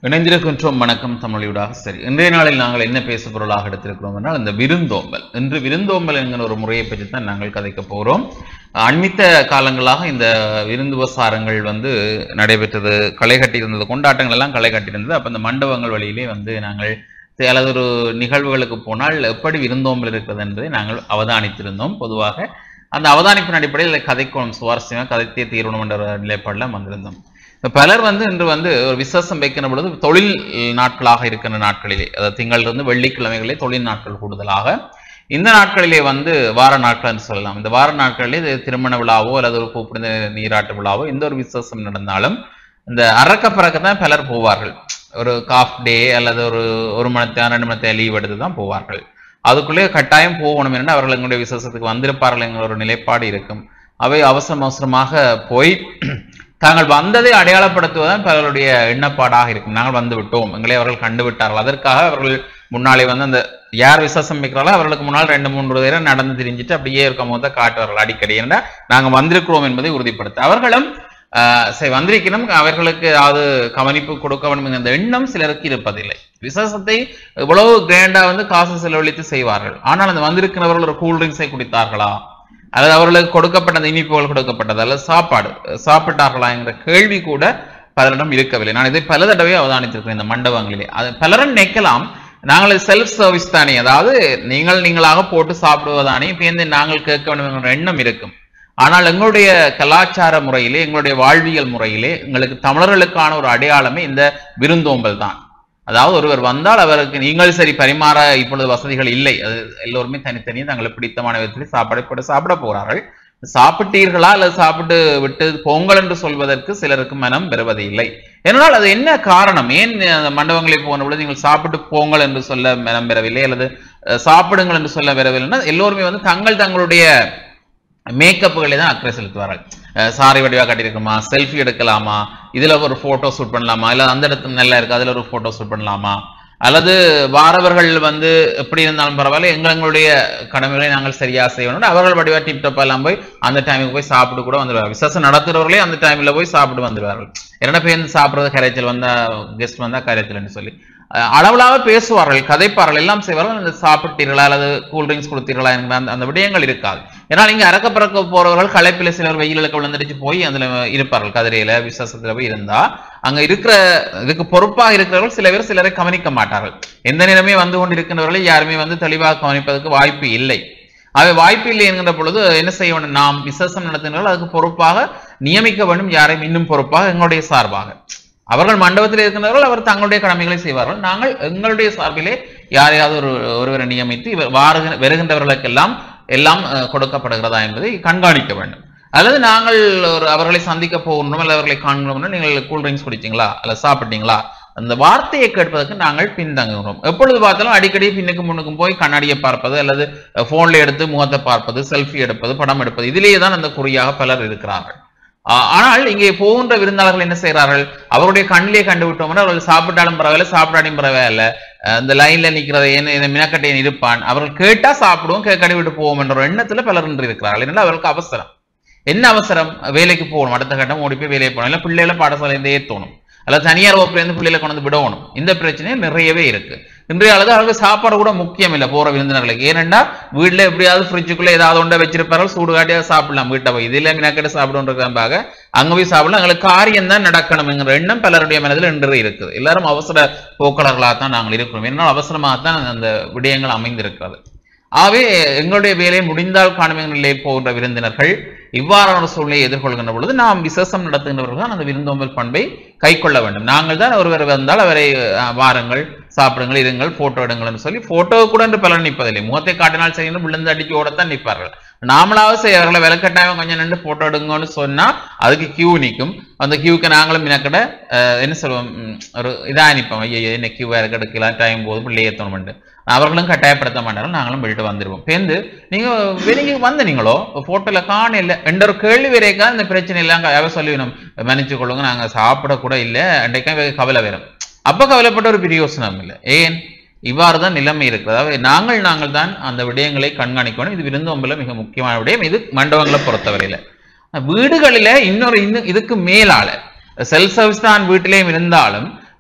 இணைந்திருக்கின்றோம் வணக்கம் தமிழொலியூடாக சரி இன்றைய நாளில் நாங்கள் என்ன பேச பொருளாக எடுத்திருக்கிறோம் என்றால் இந்த விருந்தோம்பல் இன்று விருந்தோம்பல் என்கிற ஒரு முறையை பற்றி தான் நாங்கள் கதைக்க போகிறோம் அண்மித்த காலங்களாக இந்த விருந்து உபசாரங்கள் வந்து நடைபெற்றது களை கட்டியிருந்தது கொண்டாட்டங்கள் எல்லாம் களை கட்டியிருந்தது அப்போ இந்த மண்டபங்கள் வழியிலே வந்து நாங்கள் தே- அல்லது ஒரு நிகழ்வுகளுக்கு போனால் எப்படி விருந்தோம்பல் இருக்கிறது என்பதை நாங்கள் அவதானித்திருந்தோம் பொதுவாக அந்த அவதானிப்பின் அடிப்படையில் இதை கதைக்கணும் சுவாரஸ்யமாக கதைத்தே தீர்வனம் என்ற ஒரு நிலைப்பாடில் வந்திருந்தோம் இப்ப பலர் வந்து இன்று வந்து ஒரு விசேஷம் வைக்கிற பொழுது தொழில் நாட்களாக இருக்கின்ற நாட்களிலே அதாவது திங்களிலிருந்து வெள்ளிக்கிழமைகளே தொழில் நாட்கள் கூடுதலாக இந்த நாட்களிலே வந்து வார நாட்கள் என்று சொல்லலாம் இந்த வார நாட்களிலே இது திருமண விழாவோ அல்லது ஒரு கூப்பிடுந்த நீராட்டு விழாவோ எந்த ஒரு விசேஷம் நடந்தாலும் இந்த அறக்க பறக்க தான் பலர் போவார்கள் ஒரு காஃப் டே அல்லது ஒரு ஒரு மணத்தை ரெண்டு மணத்தை லீவ் எடுத்து தான் போவார்கள் அதுக்குள்ளே கட்டாயம் போகணும் என்று அவர்கள் எங்களுடைய விசேஷத்துக்கு வந்திருப்பார்கள் என்கிற ஒரு நிலைப்பாடு இருக்கும் அவை அவசரம் அவசரமாக போய் தாங்கள் வந்ததை அடையாளப்படுத்துவதுதான் பலருடைய எண்ணப்பாடாக இருக்கும் நாங்கள் வந்து விட்டோம் எங்களை அவர்கள் கண்டு விட்டார்கள் அதற்காக அவர்கள் முன்னாலே வந்து அந்த யார் விசேஷம் வைக்கிறாங்களோ அவர்களுக்கு முன்னால் ரெண்டு மூன்று பேரை நடந்து திரிஞ்சிட்டு அப்படியே இருக்கும் போது காட்டுவார்கள் அடிக்கடி ஏன்னா நாங்கள் வந்திருக்கிறோம் என்பதை உறுதிப்படுத்த அவர்களும் ஆஹ் சரி வந்திருக்கணும் அவர்களுக்கு அது கவனிப்பு கொடுக்க வேண்டும் என்கிற அந்த எண்ணம் சிலருக்கு இருப்பதில்லை விசேஷத்தை இவ்வளவு கிராண்டா வந்து காசு செலவழித்து செய்வார்கள் ஆனால் அந்த வந்திருக்கிறவர்கள் ஒரு கூல் ட்ரிங்க்ஸை குடித்தார்களா அல்லது அவர்களுக்கு கொடுக்கப்பட்ட அந்த இனிப்புகள் கொடுக்கப்பட்டது அல்லது சாப்பாடு சாப்பிட்டார்களா என்கிற கேள்வி கூட பலரிடம் இருக்கவில்லை நான் இதை பல தடவை அவதானித்திருக்கிறேன் இந்த மண்டபங்களிலே அது பலரும் நினைக்கலாம் நாங்கள் செல்ஃப் சர்வீஸ் தானே அதாவது நீங்கள் நீங்களாக போட்டு சாப்பிடுவதானே இப்போ நாங்கள் கேட்க வேண்டும் என்கிற எண்ணம் இருக்கும் ஆனால் எங்களுடைய கலாச்சார முறையிலே எங்களுடைய வாழ்வியல் முறையிலே எங்களுக்கு தமிழர்களுக்கான ஒரு அடையாளமே இந்த விருந்தோம்பல் தான் அதாவது ஒருவர் வந்தால் அவருக்கு நீங்கள் சரி பரிமாற இப்பொழுது வசதிகள் இல்லை அது எல்லோருமே தனித்தனி தங்களுக்கு பிடித்தமான விதத்தில் சாப்பாடு போட்டு சாப்பிட போகிறார்கள் சாப்பிட்டீர்களா அல்லது சாப்பிட்டு விட்டு பொங்கல் என்று சொல்வதற்கு சிலருக்கு மனம் பெறுவது இல்லை ஏனால் அது என்ன காரணம் ஏன் அந்த மண்டபங்களில் போன பொழுது நீங்கள் சாப்பிட்டு போங்கள் என்று சொல்ல மனம் பெறவில்லை அல்லது அஹ், சாப்பிடுங்கள் என்று சொல்ல பெறவில்லைன்னா எல்லோருமே வந்து தங்கள் தங்களுடைய மேக்கப்புகளை தான் அக்கறை செலுத்துவார்கள் அஹ் சாரி வடிவா கட்டியிருக்குமா செல்ஃபி எடுக்கலாமா இதுல ஒரு போட்டோ ஷூட் பண்ணலாமா இல்ல அந்த இடத்துல நல்லா இருக்கு அதுல ஒரு போட்டோ ஷூட் பண்ணலாமா அல்லது வாரவர்கள் வந்து எப்படி இருந்தாலும் பரவாயில்ல எங்க எங்களுடைய கடமைகளை நாங்கள் சரியா செய்யணும் அவர்கள் வடிவா டிப் டாப் எல்லாம் போய் அந்த டைமுக்கு போய் சாப்பிட்டு கூட வந்துடுவார்கள் விசேஷம் நடத்துறவர்களே அந்த டைம்ல போய் சாப்பிட்டு வந்துடுவார்கள் இரண்டு பேர் சாப்பிடுறது கரைச்சல் வந்தா கெஸ்ட் வந்தா கரைச்சல்னு சொல்லி அஹ் அளவலாக பேசுவார்கள் கதைப்பார்கள் எல்லாம் செய்வார்கள் அந்த சாப்பிட்டீர்களா அல்லது கூல் ட்ரிங்க்ஸ் கொடுத்தீர்களா என்கிற அந்த அந்த விடயங்கள் இருக்காது ஏன்னா இங்க அறக்க பறக்க போறவர்கள் களைப்பில சிலர் வெயிலுக்கு விழுந்துடுச்சு போய் அதுல இருப்பார்கள் கதிரையில விசேஷத்துல போய் இருந்தா அங்க இருக்கிற இதுக்கு பொறுப்பாக இருக்கிறவர்கள் சில பேர் சிலரை கவனிக்க மாட்டார்கள் எந்த நேரமே வந்து கொண்டிருக்கின்றவர்களை யாருமே வந்து தெளிவாக கவனிப்பதற்கு வாய்ப்பு இல்லை அவை வாய்ப்பு இல்லை என்கின்ற பொழுது என்ன செய்ய வேண்டும் நாம் விசேஷம் நடத்துகிறவர்கள் அதுக்கு பொறுப்பாக நியமிக்க வேண்டும் யாரையும் இன்னும் பொறுப்பாக எங்களுடைய சார்பாக அவர்கள் மண்டபத்தில் இருக்கின்றவர்கள் அவர் தங்களுடைய கடமைகளை செய்வார்கள் நாங்கள் எங்களுடைய சார்பிலே யாரையாவது ஒரு ஒருவரை நியமித்து இவர் வாருகிற வருகின்றவர்களுக்கெல்லாம் எல்லாம் அஹ், கொடுக்கப்படுகிறதா என்பதை கண்காணிக்க வேண்டும் அல்லது நாங்கள் ஒரு அவர்களை சந்திக்க போகணும் அல்லது அவர்களை காண்கிறோம்னா நீங்கள் கூல் ட்ரிங்க்ஸ் குடிச்சீங்களா அல்லது சாப்பிட்டீங்களா அந்த வார்த்தையை கேட்பதற்கு நாங்கள் பின்தங்குகிறோம் எப்பொழுது பார்த்தாலும் அடிக்கடி பின்னுக்கு முன்னுக்கும் போய் கண்ணாடியை பார்ப்பது அல்லது போன்ல எடுத்து முகத்தை பார்ப்பது செல்ஃபி எடுப்பது படம் எடுப்பது இதிலேயே தான் அந்த குறியாக பலர் இருக்கிறார்கள் ஆ- ஆனால் இங்கே போகின்ற விருந்தாளர்கள் என்ன செய்கிறார்கள் அவருடைய கண்ணிலே கண்டு விட்டோம்னா அவர்கள் சாப்பிட்டாலும் பரவாயில்ல சாப்பிடாட்டியும் பரவாயில்ல அஹ் இந்த லைன்ல நிக்கிறத என்ன இந்த மினக்கட்டையன் இருப்பான் அவர்கள் கேட்டா சாப்பிடுவோம் கேட்காடி விட்டு போவோம் என்ற ஒரு எண்ணத்துல பலர் இன்று இருக்கிறார்கள் ஏன்னா அவர்களுக்கு அவசரம் என்ன அவசரம் வேலைக்கு போகணும் அடுத்த கட்டம் ஓடி போய் வேலைக்கு போகணும் இல்லை பிள்ளைகளை பாடசாலையிலேயே ஏற்றணும் அல்லது தனியார் வகுப்புலேருந்து பிள்ளைகளை கொண்டு வந்து விடணும் இந்த பிரச்சனை நிறையவே இருக்கு இன்றைய அளவு அவர்களுக்கு சாப்பாடு கூட முக்கியம் இல்லை போற விருந்தினர்களுக்கு ஏனென்றா வீட்டுல எப்படியாவது ஃப்ரிட்ஜுக்குள்ள ஏதாவது ஒன்றை வச்சிருப்பார்கள் சூடு காட்டியாவது சாப்பிடலாம் வீட்டை போய் இதில் மினக்கெட்டு சாப்பிடுன்றதுக்காக அங்க போய் சாப்பிடலாம் எங்களுக்கு காரியம் தான் நடக்கணுங்கிற எண்ணம் பலருடைய மனதில் இன்று இருக்குது எல்லாரும் அவசர போக்கலர்களாக தான் நாங்கள் இருக்கிறோம் என்னால் அவசரமாகத்தான் அந்த விடயங்கள் அமைந்திருக்கிறது ஆகவே எங்களுடைய வேலையை முடிந்தால் காணுமே நிலையை போகின்ற விருந்தினர்கள் இவ்வாறான ஒரு சூழ்நிலையை எதிர்கொள்கின்ற பொழுது நாம் விசேஷம் நடத்துகின்றவர்கள் தான் அந்த விருந்தோம்பல் பண்பை கைக்கொள்ள வேண்டும் நாங்கள் தான் ஒருவர் வந்தால் அவரை அஹ், வாருங்கள் சாப்பிடுங்கள் இருங்கள் போட்டோ எடுங்கள்னு சொல்லி போட்டோ கூட என்று பலர் நிற்பதில்லை முகத்தை காட்டினால் செய்யணும் விழுந்து அடிச்சு ஓடத்தான் நிற்பார்கள் நாமளாவது செய்ய அவர்களை விளக்கட்டாயம் கொஞ்சம் நின்று போட்டோ எடுங்கன்னு சொன்னா அதுக்கு கியூ நிற்கும் அந்த கியூக்கு நாங்களும் மினக்கட அஹ், என்ன சொல்லுவோம் ம், ஒரு இதா நிற்போம் ஐயோ என்ன கியூ வேறு எடுக்கலாம் டைம் போது பிள்ளை ஏற்றணும்ட்டு அவர்களும் கட்டாயப்படுத்த மாட்டார்கள் நாங்களும் போயிட்டு வந்துடுவோம் பேருந்து நீங்க வெளியே வந்த நீங்களோ போட்டோல காண இல்லை என்ற ஒரு கேள்வி வரைக்கா இந்த பிரச்சனை எல்லாம் அவ சொல்லிவிடும் மன்னிச்சு கொள்ளுங்க நாங்க சாப்பிட கூட இல்லை அன்றைக்கா கவலை வரும் அப்ப கவலைப்பட்ட ஒரு பிரயோசனம் இல்லை ஏன் இவ்வாறு தான் நிலைமை இருக்கிறது அதாவது நாங்கள் நாங்கள் தான் அந்த விடயங்களை கண்காணிக்கணும் இது விருந்தோம்பல மிக முக்கியமான விடயம் இது மண்டபங்களை பொறுத்தவரையில வீடுகளில இன்னொரு இன்னும் இதுக்கு மேலால செல்ஃப் சர்வீஸ் தான் வீட்டிலேயும் இருந்தாலும்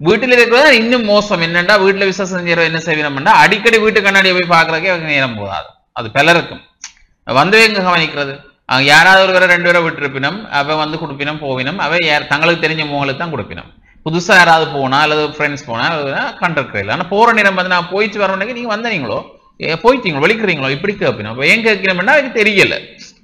வீட்டில் இருக்கிறது இன்னும் மோசம் என்னன்னா வீட்டுல விசேஷம் செஞ்சு என்ன செய்யணும்னா அடிக்கடி வீட்டு கண்ணாடியை போய் பார்க்கறதுக்கே அவங்க நேரம் போதாது அது பலருக்கும் வந்து எங்க கவனிக்கிறது அங்க யாராவது ஒரு பேரை ரெண்டு பேரை விட்டுருப்பினம் அவ வந்து கொடுப்பினம் போவினம் அவ யார் தங்களுக்கு தெரிஞ்ச முகங்களுக்கு தான் கொடுப்பினம் புதுசா யாராவது போனா அல்லது ஃப்ரெண்ட்ஸ் போனா கண்டிருக்கிறீங்களா ஆனா போற நேரம் வந்து நான் போயிட்டு வரணுக்கு நீங்க வந்தீங்களோ ஏ, போயிட்டீங்களோ வெளிக்கிறீங்களோ இப்படி கேட்பினோம் அப்ப ஏன் கேட்கிறோம்னா எனக்கு தெரியல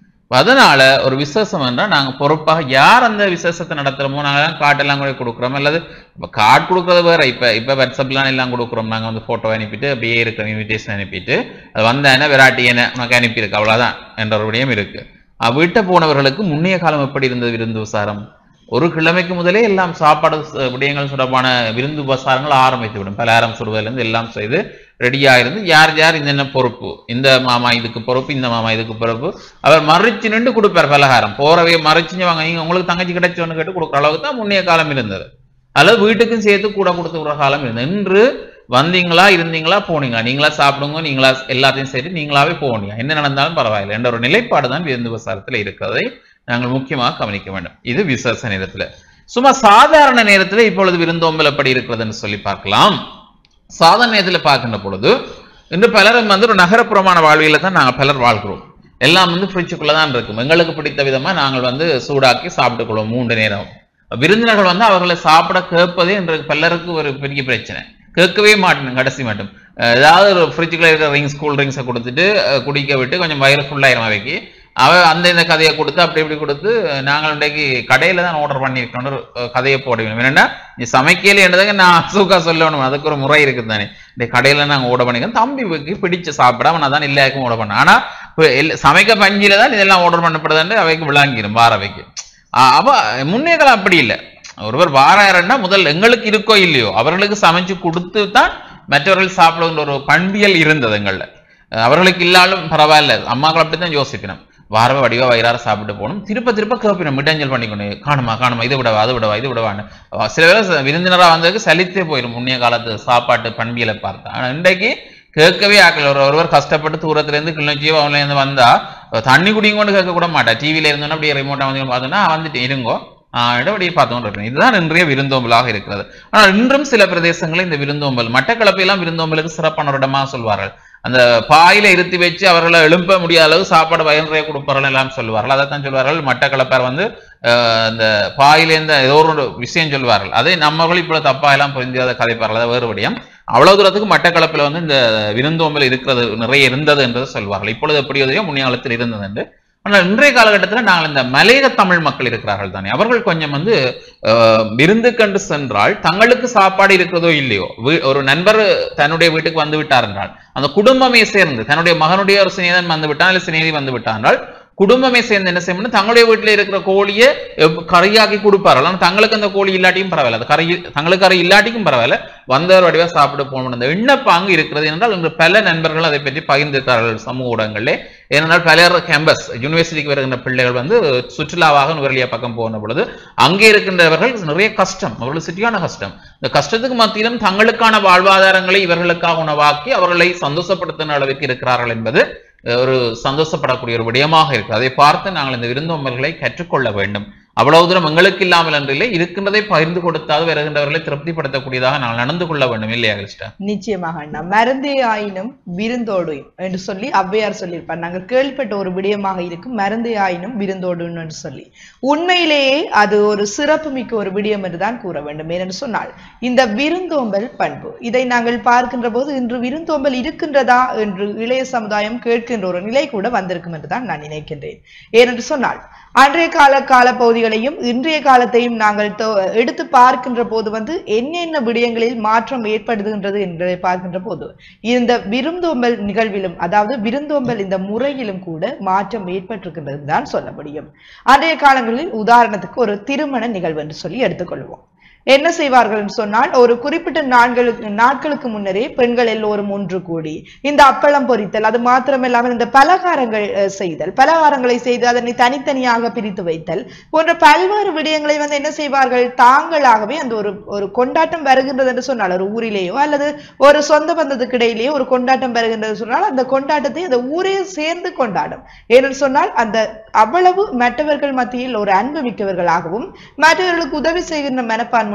அதனால ஒரு விசேஷம் என்றால் நாங்க பொறுப்பாக யார் அந்த விசேஷத்தை நடத்துறோமோ நாங்க எல்லாம் கார்டெல்லாம் கூட கொடுக்குறோம் அல்லது இப்போ கார்டு கொடுக்குறது வேற இப்ப இப்ப வாட்ஸ்அப்லாம் எல்லாம் கொடுக்குறோம் நாங்க வந்து போட்டோ அனுப்பிட்டு அப்படியே இருக்கிற இன்விடேஷன் அனுப்பிட்டு அது வந்தேன்னா விராட்டி என்ன உனக்கு அனுப்பியிருக்கு அவ்வளவுதான் என்ற ஒரு விடயம் இருக்கு அஹ் வீட்டை போனவர்களுக்கு முன்னைய காலம் எப்படி இருந்தது விருந்து உசாரம் ஒரு கிழமைக்கு முதலே எல்லாம் சாப்பாடு ச- விடயங்கள் தொடர்பான விருந்து உபசாரங்கள் ஆரம்பித்து விடும் பலகாரம் சுடுவதிலிருந்து எல்லாம் செய்து ரெடியா இருந்து யார் யார் இந்த என்ன பொறுப்பு இந்த மாமா இதுக்கு பொறுப்பு இந்த மாமா இதுக்கு பொறுப்பு அவர் மறைச்சு நின்று கொடுப்பார் பலகாரம் போறவே மறைச்சு வாங்க நீங்க உங்களுக்கு தங்கச்சி கிடைச்சோன்னு கேட்டு கொடுக்குற அளவுக்கு தான் முன்னைய காலம் இருந்தது அல்லது வீட்டுக்கும் சேர்த்து கூட கொடுத்துக்கிற காலம் இருந்தது இன்று வந்தீங்களா இருந்தீங்களா போனீங்களா நீங்களா சாப்பிடுங்க நீங்களா எல்லாத்தையும் சரி நீங்களாவே போனீங்க என்ன நடந்தாலும் பரவாயில்லை என்ற ஒரு நிலைப்பாடு தான் விருந்து உபசாரத்தில் இருக்கிறதை நாங்கள் முக்கியமாக கவனிக்க வேண்டும் இது விசேஷ நேரத்துல சும்மா சாதாரண நேரத்துல இப்பொழுது விருந்தோம்பல் எப்படி இருக்கிறதுன்னு சொல்லி பார்க்கலாம் சாதாரண நேரத்துல பார்க்கின்ற பொழுது இன்று பலரும் வந்து ஒரு நகரப்புறமான வாழ்வியல தான் நாங்கள் பலர் வாழ்கிறோம் எல்லாம் வந்து ஃப்ரிட்ஜுக்குள்ள தான் இருக்கும் எங்களுக்கு பிடித்த விதமா நாங்கள் வந்து சூடாக்கி சாப்பிட்டுக் கொள்வோம் மூன்று நேரம் விருந்தினர்கள் வந்து அவர்களை சாப்பிட கேட்பதே இன்றைக்கு பலருக்கு ஒரு பெரிய பிரச்சனை கேட்கவே மாட்டேன் கடைசி மட்டும் அஹ் ஏதாவது ஒரு ஃப்ரிட்ஜுக்குள்ள இருக்கிற ரிங்ஸ் கூல் ட்ரிங்க்ஸை கொடுத்துட்டு அஹ் குடிக்க விட்டு கொஞ்சம் வயிறு ஃபுல்லாயிரம் அவைக்கு அவ அந்த இந்த கதையை கொடுத்து அப்படி இப்படி கொடுத்து நாங்கள் இன்றைக்கு கடையில தான் ஆர்டர் பண்ணியிருக்கோம் ஒரு அஹ், கதையை போட வேணும் என்னன்னா நீ சமைக்கல என்றதுக்கு நான் சூக்கா சொல்லணும் அதுக்கு ஒரு முறை இருக்குது தானே இந்த கடையில நாங்க ஓட பண்ணிக்கிறோம் தம்பிக்கு பிடிச்சு சாப்பிட அவன் அதான் எல்லாருக்கும் ஓட பண்ண ஆனா இப்ப எல்லா- சமைக்க பஞ்சில தான் இதெல்லாம் ஆர்டர் பண்ணப்படுதுன்னு அவைக்கு விளாங்கிரும் வாரவைக்கு ஆஹ் அவ முன்னேகள் அப்படி இல்லை ஒருவர் வாராருன்னா முதல் எங்களுக்கு இருக்கோ இல்லையோ அவர்களுக்கு சமைச்சு கொடுத்து தான் மற்றவர்கள் சாப்பிடுகின்ற ஒரு பண்பியல் இருந்தது எங்கள்ல அஹ் அவர்களுக்கு இல்லாலும் பரவாயில்ல அம்மாக்கள் அப்படித்தான் யோசிப்பினோம் வாரவ வடிவா வயிறார சாப்பிட்டு போகணும் திருப்ப திருப்ப கேட்பினோம் மிட்டஞ்சல் பண்ணிக்கணும் காணுமா காணுமா இது விடவா அது விடவா இது விடவான்னு அஹ் சில பேர் ச- விருந்தினரா வந்ததுக்கு சலித்தே போயிடும் முன்னைய காலத்து சாப்பாட்டு பண்பியலை பார்த்தா ஆனா இன்றைக்கு கேட்கவே ஆக்கல ஒரு ஒருவர் கஷ்டப்பட்டு தூரத்துல இருந்து கிளிநொச்சியோ அவன்ல இருந்து வந்தா அஹ் தண்ணி குடிங்கொண்டு கேட்க கூட மாட்டா டிவியில இருந்தோன்னா அப்படியே ரிமோட்டா வந்து பார்த்தோன்னா வந்துட்டு இருங்கோ ஆஹ் இடவடியை பார்த்துட்டு இருக்கேன் இதுதான் இன்றைய விருந்தோம்பலாக இருக்கிறது ஆனால் இன்றும் சில பிரதேசங்களில் இந்த விருந்தோம்பல் மட்டக்களப்பையெல்லாம் விருந்தோம்பலுக்கு சிறப்பான ஒரு இடமா சொல்வார்கள் அந்த பாயில இருத்தி வச்சு அவர்களை எழுப்ப முடியாத அளவு சாப்பாடு வயன்றைய கொடுப்பார்கள் எல்லாம் சொல்வார்கள் அதைத்தான் சொல்வார்கள் மட்டக்களப்பார் வந்து ஆஹ் அந்த பாயில இருந்த ஏதோ ஒரு விஷயம் சொல்வார்கள் அதை நம்மளும் இப்போ தப்பா எல்லாம் புரிஞ்சாத கதைப்பார்கள் அது வேறு விடயம் அவ்வளவு தூரத்துக்கு மட்டக்களப்பில் வந்து இந்த விருந்தோம்பல் இருக்கிறது நிறைய இருந்தது என்றது சொல்வார்கள் இப்பொழுது எப்படி எதையோ முன்னைய காலத்தில் இருந்தது என்று ஆனால் இன்றைய காலகட்டத்தில் நாங்கள் இந்த மலையக தமிழ் மக்கள் இருக்கிறார்கள் தானே அவர்கள் கொஞ்சம் வந்து ஆஹ், விருந்து கண்டு சென்றால் தங்களுக்கு சாப்பாடு இருக்கிறதோ இல்லையோ வீ- ஒரு நண்பர் தன்னுடைய வீட்டுக்கு வந்து விட்டார் என்றால் அந்த குடும்பமே சேர்ந்து தன்னுடைய மகனுடைய ஒரு சிநேகிதன் வந்து விட்டான் இல்லை சிநேகிதி வந்து விட்டார் என்றால் குடும்பமே சேர்ந்து என்ன செய்யணும் தங்களுடைய வீட்டில் இருக்கிற கோழியை எப்- கறியாக்கி கொடுப்பார்கள் ஆனால் தங்களுக்கு அந்த கோழி இல்லாட்டியும் பரவாயில்ல அது கறி தங்களுக்கு கறி இல்லாட்டிக்கும் பரவாயில்ல வந்தவர் வடிவா சாப்பிட போகணும் அந்த எண்ணப்பாங்கு இருக்கிறது என்றால் இன்று பல நண்பர்கள் அதை பற்றி பகிர்ந்திருக்கிறார்கள் சமூக ஊடகங்களிலே ஏனென்றால் பலர் கேம்பஸ் யூனிவர்சிட்டிக்கு வருகின்ற பிள்ளைகள் வந்து சுற்றுலாவாக நுவரெலியா பக்கம் போன பொழுது அங்கே இருக்கின்றவர்கள் நிறைய கஷ்டம் அவர்கள் சிட்டியான கஷ்டம் இந்த கஷ்டத்துக்கு மத்தியிலும் தங்களுக்கான வாழ்வாதாரங்களை இவர்களுக்காக உணவாக்கி அவர்களை சந்தோஷப்படுத்தும் அளவுக்கு இருக்கிறார்கள் என்பது அஹ், ஒரு சந்தோஷப்படக்கூடிய ஒரு விடயமாக இருக்கு அதை பார்த்து நாங்கள் இந்த விருந்தோம்பல்களை கற்றுக்கொள்ள வேண்டும் அவ்வளவு தூரம் எங்களுக்கு இல்லாமல் என்றில்லை இருக்கின்றதை பகிர்ந்து கொடுத்தாவது வருகின்றவர்களை திருப்திப்படுத்தக்கூடியதாக நாங்கள் நடந்து கொள்ள வேண்டும் இல்லையா கிருஷ்ணா நிச்சயமாக அண்ணா மருந்தே ஆயினும் விருந்தோடும் என்று சொல்லி ஔவையார் சொல்லியிருப்பார் நாங்கள் கேள்விப்பட்ட ஒரு விடயமாக இருக்கும் மருந்தே ஆயினும் விருந்தோடும் என்று சொல்லி உண்மையிலேயே அது ஒரு சிறப்பு மிக்க ஒரு விடயம் என்றுதான் கூற வேண்டும் ஏனென்று சொன்னால் இந்த விருந்தோம்பல் பண்பு இதை நாங்கள் பார்க்கின்ற போது இன்று விருந்தோம்பல் இருக்கின்றதா என்று இளைய சமுதாயம் கேட்கின்ற ஒரு நிலை கூட வந்திருக்கும் என்றுதான் நான் நினைக்கின்றேன் ஏனென்று சொன்னால் அன்றைய கால கால பகுதிகளையும் இன்றைய காலத்தையும் நாங்கள் தொ- எடுத்து பார்க்கின்ற போது வந்து என்னென்ன விடயங்களில் மாற்றம் ஏற்படுகின்றது என்பதை பார்க்கின்ற போது இந்த விருந்தோம்பல் நிகழ்விலும் அதாவது விருந்தோம்பல் இந்த முறையிலும் கூட மாற்றம் ஏற்பட்டிருக்கின்றது தான் சொல்ல முடியும் அன்றைய காலங்களில் உதாரணத்துக்கு ஒரு திருமண நிகழ்வு என்று சொல்லி எடுத்துக்கொள்வோம் என்ன செய்வார்கள் என்று சொன்னால் ஒரு குறிப்பிட்ட நாட்களுக்கு நாட்களுக்கு முன்னரே பெண்கள் எல்லோரும் ஒன்று கூடி இந்த அப்பளம் பொரித்தல் அது மாத்திரமில்லாமல் இந்த பலகாரங்கள் அஹ், செய்தல் பலகாரங்களை செய்து அதனை தனித்தனியாக பிரித்து வைத்தல் போன்ற பல்வேறு விடயங்களை வந்து என்ன செய்வார்கள் தாங்களாகவே அந்த ஒரு ஒரு கொண்டாட்டம் வருகின்றது என்று சொன்னால் ஒரு ஊரிலேயோ அல்லது ஒரு சொந்த பந்தத்துக்கு இடையிலேயோ ஒரு கொண்டாட்டம் வருகின்றது சொன்னால் அந்த கொண்டாட்டத்தை அந்த ஊரே சேர்ந்து கொண்டாடும் ஏனென்று சொன்னால் அந்த அவ்வளவு மற்றவர்கள் மத்தியில் ஒரு அன்பு மிக்கவர்களாகவும் மற்றவர்களுக்கு உதவி செய்கின்ற மனப்பான்மை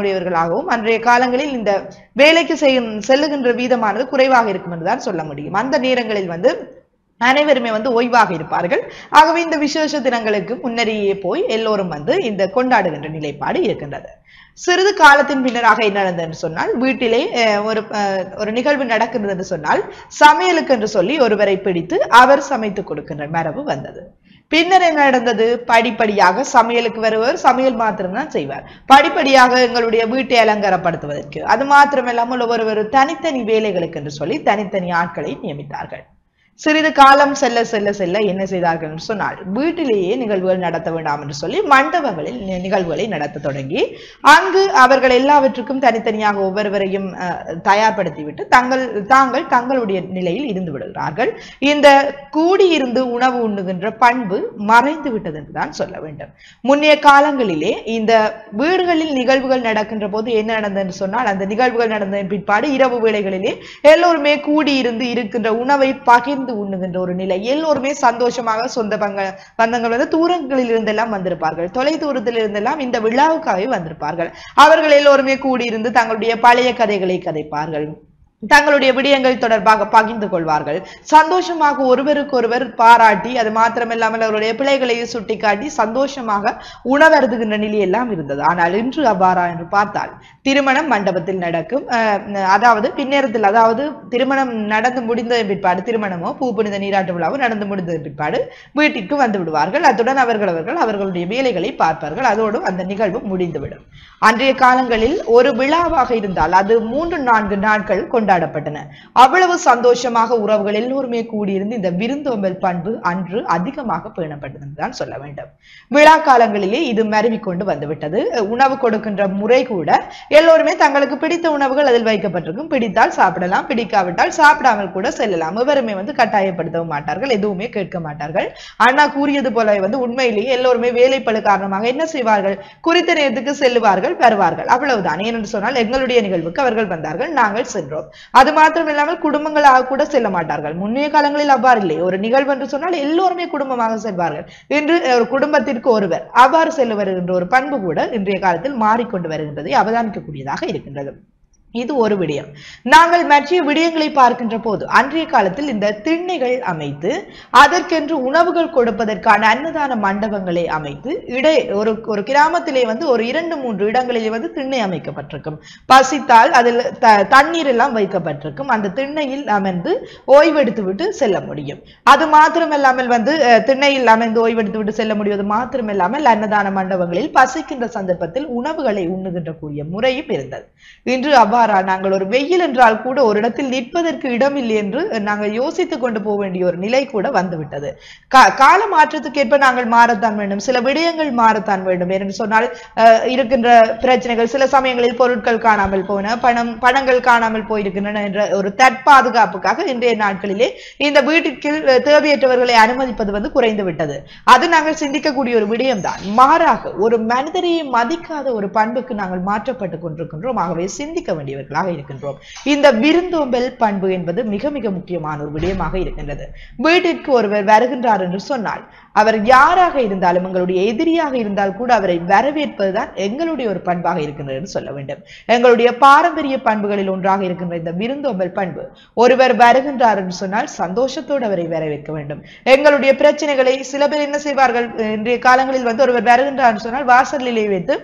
பணமுடையவர்களாகவும் அன்றைய காலங்களில் இந்த வேலைக்கு செய்யும் செல்லுகின்ற வீதமானது குறைவாக இருக்கும் என்றுதான் சொல்ல முடியும் அந்த நேரங்களில் வந்து அனைவருமே வந்து ஓய்வாக இருப்பார்கள் ஆகவே இந்த விசேஷ தினங்களுக்கு முன்னரேயே போய் எல்லோரும் வந்து இந்த கொண்டாடுகின்ற நிலைப்பாடு இருக்கின்றது சிறிது காலத்தின் பின்னராக என்ன நடந்தது என்று சொன்னால் வீட்டிலே அஹ், ஒரு அஹ், ஒரு நிகழ்வு நடக்கின்றது என்று சொன்னால் சமையலுக்கு என்று சொல்லி ஒருவரை பிடித்து அவர் சமைத்து கொடுக்கின்ற மரபு வந்தது பின்னர் என்ன நடந்தது படிப்படியாக சமையலுக்கு வருவர் சமையல் மாத்திரம்தான் செய்வார் படிப்படியாக எங்களுடைய வீட்டை அலங்காரப்படுத்துவதற்கு அது மாத்திரமில்லாமல் ஒவ்வொரு தனித்தனி வேலைகளுக்கு என்று சொல்லி தனித்தனி ஆட்களை நியமித்தார்கள் சிறிது காலம் செல்ல செல்ல செல்ல என்ன செய்தார்கள் என்று சொன்னால் வீட்டிலேயே நிகழ்வுகள் நடத்த வேண்டாம் என்று சொல்லி மண்டபங்களில் நி- நிகழ்வுகளை நடத்த தொடங்கி அங்கு அவர்கள் எல்லாவற்றுக்கும் தனித்தனியாக ஒவ்வொருவரையும் அஹ், தயார்படுத்திவிட்டு தங்கள் தாங்கள் தங்களுடைய நிலையில் இருந்து விடுகிறார்கள் இந்த கூடியிருந்து உணவு உண்ணுகின்ற பண்பு மறைந்து விட்டது என்றுதான் சொல்ல வேண்டும் முன்னைய காலங்களிலே இந்த வீடுகளில் நிகழ்வுகள் நடக்கின்ற போது என்ன நடந்தது என்று சொன்னால் அந்த நிகழ்வுகள் நடந்ததன் பிற்பாடு இரவு வேளைகளிலே எல்லோருமே கூடியிருந்து இருக்கின்ற உணவை பகிர்ந்து உண்ணுகின்ற ஒரு நிலை எல்லோருமே சந்தோஷமாக சொந்த பங்க பந்தங்கள் வந்து தூரங்களில் இருந்தெல்லாம் வந்திருப்பார்கள் தொலை தூரத்தில் இருந்தெல்லாம் இந்த விழாவுக்காகவே வந்திருப்பார்கள் அவர்கள் எல்லோருமே கூடியிருந்து தங்களுடைய பழைய கதைகளை கதைப்பார்கள் தங்களுடைய விடயங்கள் தொடர்பாக பகிர்ந்து கொள்வார்கள் சந்தோஷமாக ஒருவருக்கொருவர் பாராட்டி அது மாத்திரமில்லாமல் அவருடைய பிள்ளைகளை சுட்டிக்காட்டி சந்தோஷமாக உணவருதுகின்ற நிலையெல்லாம் இருந்தது ஆனால் இன்று அவ்வாறா என்று பார்த்தால் திருமணம் மண்டபத்தில் நடக்கும் அஹ், அதாவது பின்னேரத்தில் அதாவது திருமணம் நடந்து முடிந்த பிற்பாடு திருமணமோ பூ புனித நீராட்டு விழாவோ நடந்து முடிந்த பிற்பாடு வீட்டிற்கு வந்து விடுவார்கள் அத்துடன் அவர்கள் அவர்கள் அவர்களுடைய வேலைகளை பார்ப்பார்கள் அதோடு அந்த நிகழ்வு முடிந்துவிடும் அன்றைய காலங்களில் ஒரு விழாவாக இருந்தால் அது மூன்று நான்கு நாட்கள் கொண்டாடப்பட்டன அவ்வளவு சந்தோஷமாக உறவுகள் எல்லோருமே கூடியிருந்து இந்த விருந்தோம்பல் பண்பு அன்று அதிகமாக பேணப்பட்டது என்றுதான் சொல்ல வேண்டும் விழா காலங்களிலே இது மருவி கொண்டு வந்துவிட்டது உணவு கொடுக்கின்ற முறை கூட எல்லோருமே தங்களுக்கு பிடித்த உணவுகள் அதில் வைக்கப்பட்டிருக்கும் பிடித்தால் சாப்பிடலாம் பிடிக்காவிட்டால் சாப்பிடாமல் கூட செல்லலாம் எவருமே வந்து கட்டாயப்படுத்தவும் மாட்டார்கள் எதுவுமே கேட்க மாட்டார்கள் அண்ணா கூறியது போல வந்து உண்மையிலேயே எல்லோருமே வேலைப்பளு காரணமாக என்ன செய்வார்கள் குறித்த நேரத்துக்கு செல்லுவார்கள் வருவார்கள் அவ்வளவுதான் ஏனென்று சொன்னால் எங்களுடைய நிகழ்வுக்கு அவர்கள் வந்தார்கள் நாங்கள் சென்றோம் அது மாத்திரம் இல்லாமல் குடும்பங்களாக கூட செல்ல மாட்டார்கள் முன்னைய காலங்களில் அவ்வாறு இல்லை ஒரு நிகழ்வு என்று சொன்னால் எல்லோருமே குடும்பமாக செல்வார்கள் இன்று ஒரு குடும்பத்திற்கு ஒருவர் அவ்வாறு செல்ல வருகின்ற ஒரு பண்பு கூட இன்றைய காலத்தில் மாறிக்கொண்டு வருகின்றதை அவதானிக்கக்கூடியதாக இருக்கின்றது இது ஒரு விடயம் நாங்கள் மற்ற விடயங்களை பார்க்கின்ற போது அன்றைய காலத்தில் இந்த திண்ணைகள் அமைத்து அதற்கென்று உணவுகள் கொடுப்பதற்கான அன்னதான மண்டபங்களை அமைத்து இடை ஒரு ஒரு கிராமத்திலே வந்து ஒரு இரண்டு மூன்று இடங்களிலே வந்து திண்ணை அமைக்கப்பட்டிருக்கும் பசித்தால் அதில் த தண்ணீர் எல்லாம் வைக்கப்பட்டிருக்கும் அந்த திண்ணையில் அமர்ந்து ஓய்வெடுத்து விட்டு செல்ல முடியும் அது மாத்திரமில்லாமல் வந்து அஹ், திண்ணையில் அமர்ந்து ஓய்வெடுத்து விட்டு செல்ல முடிவது மாத்திரமில்லாமல் அன்னதான மண்டபங்களில் பசிக்கின்ற சந்தர்ப்பத்தில் உணவுகளை உண்ணுகின்ற கூடிய முறையும் இருந்தது இன்று அவ்வாறா நாங்கள் ஒரு வெயில் என்றால் கூட ஒரு இடத்தில் நிற்பதற்கு இடமில்லை என்று நாங்கள் யோசித்துக் கொண்டு போக வேண்டிய ஒரு நிலை கூட வந்துவிட்டது கா- கால மாற்றத்துக்கு ஏற்ப நாங்கள் மாறத்தான் வேண்டும் சில விடயங்கள் மாறத்தான் வேண்டும் என்று சொன்னால் அஹ், இருக்கின்ற பிரச்சனைகள் சில சமயங்களில் பொருட்கள் காணாமல் போன பணம் பணங்கள் காணாமல் போயிருக்கின்றன என்ற ஒரு தற்பாதுகாப்புக்காக இன்றைய நாட்களிலே இந்த வீட்டிற்கு அஹ், தேவையற்றவர்களை அனுமதிப்பது வந்து குறைந்து விட்டது அது நாங்கள் சிந்திக்கக்கூடிய ஒரு விடயம்தான் மாறாக ஒரு மனிதரையே மதிக்காத ஒரு பண்புக்கு நாங்கள் மாற்றப்பட்டு கொண்டிருக்கின்றோம் ஆகவே சிந்திக்க வேண்டியவர்களாக இருக்கின்றோம் இந்த விருந்தோம்பல் பண்பு என்பது மிக மிக முக்கியமான ஒரு விடயமாக இருக்கின்றது வீட்டிற்கு ஒருவர் வருகின்றார் என்று சொன்னால் அவர் யாராக இருந்தாலும் எங்களுடைய எதிரியாக இருந்தால் கூட அவரை வரவேற்பதுதான் எங்களுடைய ஒரு பண்பாக இருக்கின்றது என்று சொல்ல வேண்டும் எங்களுடைய பாரம்பரிய பண்புகளில் ஒன்றாக இருக்கின்ற இந்த விருந்தோம்பல் பண்பு ஒருவர் வருகின்றார் என்று சொன்னால் சந்தோஷத்தோடு அவரை வரவேற்க வேண்டும் எங்களுடைய பிரச்சனைகளை சில பேர் என்ன செய்வார்கள் இன்றைய காலங்களில் வந்து ஒருவர் வருகின்றார் என்று சொன்னால் வாசலிலே வைத்து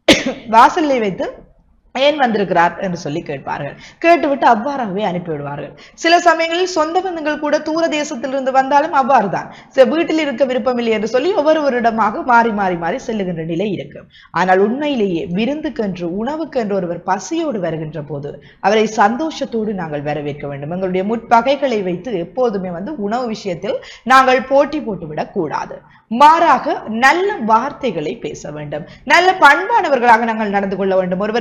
வாசலிலே வைத்து ஏன் வந்திருக்கிறார் என்று சொல்லி கேட்பார்கள் கேட்டுவிட்டு அவ்வாறாகவே அனுப்பிவிடுவார்கள் சில சமயங்களில் சொந்த பந்தங்கள் கூட தூர தேசத்திலிருந்து வந்தாலும் அவ்வாறுதான் சரி, வீட்டில் இருக்க விருப்பமில்லை என்று சொல்லி ஒவ்வொருவரிடமாக மாறி மாறி மாறி செல்லுகின்ற நிலை இருக்கும் ஆனால் உண்மையிலேயே விருந்துக்கென்று உணவுக்கென்று ஒருவர் பசியோடு வருகின்ற போது அவரை சந்தோஷத்தோடு நாங்கள் வரவேற்க வேண்டும் எங்களுடைய முற்பகைகளை வைத்து எப்போதுமே வந்து உணவு விஷயத்தில் நாங்கள் போட்டி போட்டுவிடக் கூடாது மாறாக நல்ல வார்த்தைகளை பேச வேண்டும் நல்ல பண்பானவர்களாக நாங்கள் நடந்து கொள்ள வேண்டும் ஒருவரை சந்தோஷ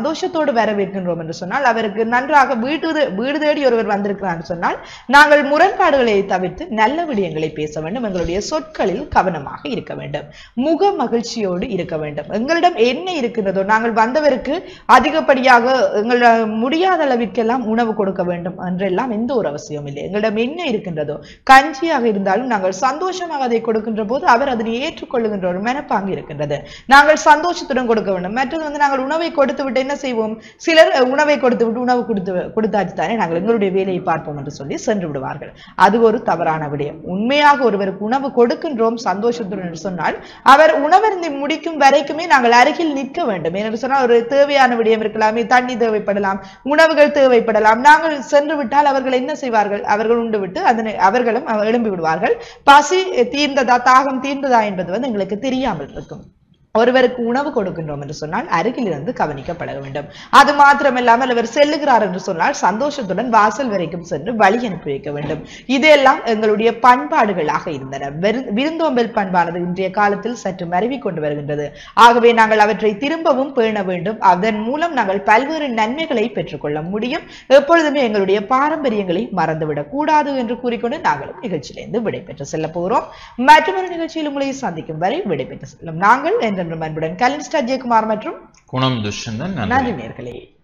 சந்தோஷத்தோடு வரவேற்கின்றோம் என்று சொன்னால் அவருக்கு நன்றாக வீட்டு தே- வீடு தேடி ஒருவர் வந்திருக்கிறார் என்று சொன்னால் நாங்கள் முரண்பாடுகளை தவிர்த்து நல்ல விடயங்களை பேச வேண்டும் எங்களுடைய சொற்களில் கவனமாக இருக்க வேண்டும் முக மகிழ்ச்சியோடு இருக்க வேண்டும் எங்களிடம் என்ன இருக்கின்றதோ நாங்கள் வந்தவருக்கு அதிகப்படியாக எங்களால் முடியாத அளவிற்கெல்லாம் உணவு கொடுக்க வேண்டும் என்றெல்லாம் எந்த ஒரு அவசியம் இல்லை எங்களிடம் என்ன இருக்கின்றதோ கஞ்சியாக இருந்தாலும் நாங்கள் சந்தோஷமாக அதை கொடுக்கின்ற போது அவர் அதனை ஏற்றுக்கொள்ளுகின்ற ஒரு மனப்பாங்கு இருக்கின்றது நாங்கள் சந்தோஷத்துடன் கொடுக்க வேண்டும் மற்றது வந்து நாங்கள் உணவை கொடுத்து விட்டு என்ன செய்வோம் சிலர் அஹ், உணவை கொடுத்து விட்டு உணவு கொடுத்து கொடுத்தாச்சு தானே நாங்கள் எங்களுடைய வேலையை பார்ப்போம் என்று சொல்லி சென்று விடுவார்கள் அது ஒரு தவறான விடயம் உண்மையாக ஒருவருக்கு உணவு கொடுக்கின்றோம் சந்தோஷத்துடன் என்று சொன்னால் அவர் உணவருந்தி முடிக்கும் வரைக்குமே நாங்கள் அருகில் நிற்க வேண்டும் ஏனென்று சொன்னால் ஒரு தேவையான விடயம் இருக்கலாமே தண்ணி தேவைப்படலாம் உணவுகள் தேவைப்படலாம் நாங்கள் சென்று விட்டால் அவர்கள் என்ன செய்வார்கள் அவர்கள் உண்டு விட்டு அதனை அவர்களும் எழும்பி விடுவார்கள் பசி தீர்ந்ததா தாகம் தீர்ந்ததா என்பது வந்து எங்களுக்கு தெரியாமல் இருக்கும் ஒருவருக்கு உணவு கொடுக்கின்றோம் என்று சொன்னால் அருகில் இருந்து கவனிக்கப்பட வேண்டும் அது மாத்திரமில்லாமல் அவர் செல்லுகிறார் என்று சொன்னால் சந்தோஷத்துடன் வாசல் வரைக்கும் சென்று வழி அனுப்பி வைக்க வேண்டும் இதெல்லாம் எங்களுடைய பண்பாடுகளாக இருந்தன விரு- விருந்தோம்பல் பண்பானது இன்றைய காலத்தில் சற்று மருவி கொண்டு வருகின்றது ஆகவே நாங்கள் அவற்றை திரும்பவும் பேண வேண்டும் அதன் மூலம் நாங்கள் பல்வேறு நன்மைகளை பெற்றுக்கொள்ள முடியும் எப்பொழுதுமே எங்களுடைய பாரம்பரியங்களை மறந்துவிடக் கூடாது என்று கூறிக்கொண்டு நாங்களும் நிகழ்ச்சியிலிருந்து விடைபெற்று செல்ல போகிறோம் மற்றொரு நிகழ்ச்சியில் உங்களை சந்திக்கும் வரை விடைபெற்று செல்லும் நாங்கள் என்றென்றும் அன்புடன் கலின் ஸ்டார் ஜெயக்குமார் மற்றும் குணம் துஷ்யந்தன் நன்றி நன்றி நேர்களே